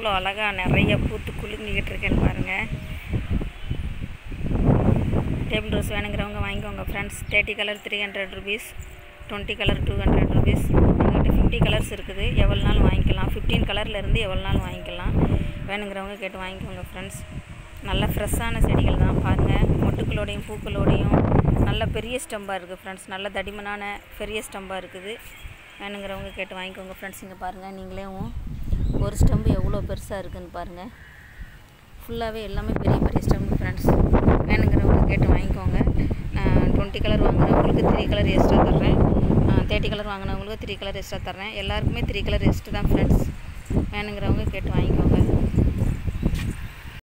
எவ்வளோ அழகாக நிறைய பூத்து குலுங்கிக்கிட்டு இருக்கேன்னு பாருங்கள் டேபிள் ரோஸ் வேணுங்கிறவங்க வாங்கிக்கோங்க friends thirty colour three hundred rupees twenty colour two hundred rupees எங்கள்கிட்ட ஃபிஃப்டி கலர்ஸ் இருக்குது எவ்வளோ நாள் வாங்கிக்கலாம் ஃபிஃப்டீன் கலர்லேருந்து எவ்வளோ நாள் வாங்கிக்கலாம் வேணுங்கிறவங்க கேட்டு வாங்கிக்கோங்க ஃப்ரெண்ட்ஸ் நல்ல ஃப்ரெஷ்ஷான செடிகள் தான் பாருங்கள் மொட்டுக்களோடையும் பூக்களோடையும் நல்ல பெரிய ஸ்டம்பாக இருக்குது ஃப்ரெண்ட்ஸ் நல்ல தடிமனான பெரிய ஸ்டம்பாக இருக்குது வேணுங்கிறவங்க கேட்டு வாங்கிக்கோங்க ஃப்ரெண்ட்ஸ் இங்கே பாருங்கள் நீங்களே ஒரு ஸ்டம்பு எவ்வளோ பெருசாக இருக்குதுன்னு பாருங்கள் ஃபுல்லாகவே எல்லாமே பெரிய பெரிய ஸ்டம்பு ஃப்ரெண்ட்ஸ் வேணுங்கிறவங்க கேட்டு வாங்கிக்கோங்க நான் டுவெண்ட்டி கலர் வாங்கினவங்களுக்கு த்ரீ கலர் எக்ஸ்ட்ரா தர்றேன் தேர்ட்டி கலர் வாங்கினவங்களுக்கு த்ரீ கலர் எக்ஸ்ட்ரா தர்றேன் எல்லாருக்குமே த்ரீ கலர் எக்ஸ்ட்ரா தான் ஃப்ரெண்ட்ஸ் வேணுங்கிறவங்க கேட்டு வாங்கிக்கோங்க